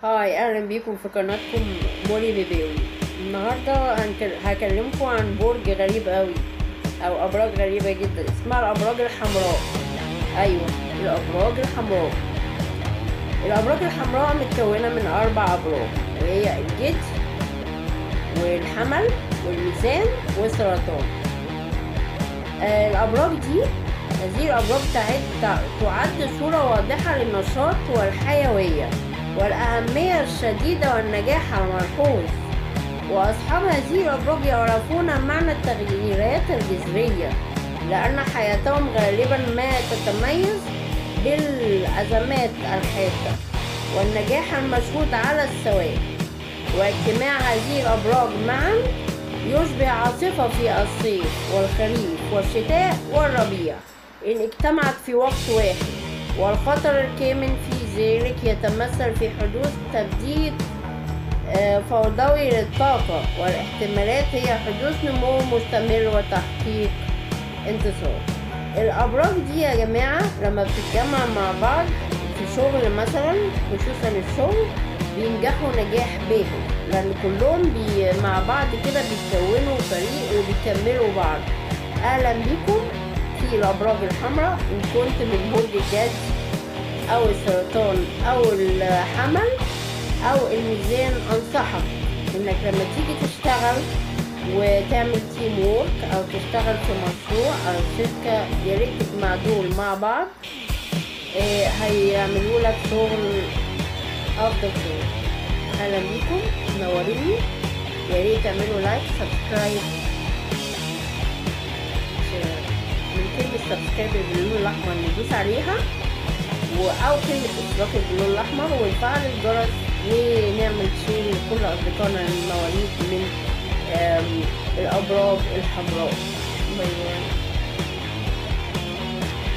هاي اهلا بيكم في قناتكم مولي بيبيوي النهارده هنك- هكلمكم عن برج غريب قوي او ابراج غريبه جدا اسمها الابراج الحمراء ايوه الابراج الحمراء الابراج الحمراء متكونه من اربع ابراج وهي الجد والحمل والميزان والسرطان آه، الابراج دي هذه الابراج تعد تعد صوره واضحه للنشاط والحيويه والأهمية الشديدة والنجاح الملحوظ وأصحاب هذه الأبراج يعرفون معنى التغييرات الجذرية لأن حياتهم غالبا ما تتميز بالأزمات الحادة والنجاح المشهود على السواء واجتماع هذه الأبراج معا يشبه عاصفة في الصيف والخريف والشتاء والربيع إن اجتمعت في وقت واحد والخطر الكامن في ذلك يتمثل في حدوث تبديد آه، فوضوي للطاقة والاحتمالات هي حدوث نمو مستمر وتحقيق انتصار الأبراج دي يا جماعة لما بتتجمع مع بعض في شغل مثلا خصوصا الشغل بينجحوا نجاح باهر لأن كلهم بي مع بعض كده بيتكونوا فريق وبيكملوا بعض أهلا بيكم في الأبراج الحمراء إن كنت من برج الجد أو السرطان أو الحمل أو الميزان أنصحك إنك لما تيجي تشتغل وتعمل تيم وورك أو تشتغل في مشروع أو شركة يا ريت تجمع دول مع بعض إيه، هيعملوا لك شغل أفضل شغل أهلا بيكم منوريني يا ريت تعملوا لايك سبسكرايب من كلمة سبسكرايب باللون الأحمر ندوس عليها و- أو كلمة اشتراك باللون الأحمر ونفعل الجرس ونعمل شير لكل أصدقائنا المواليد من آم، الأبراج الحمراء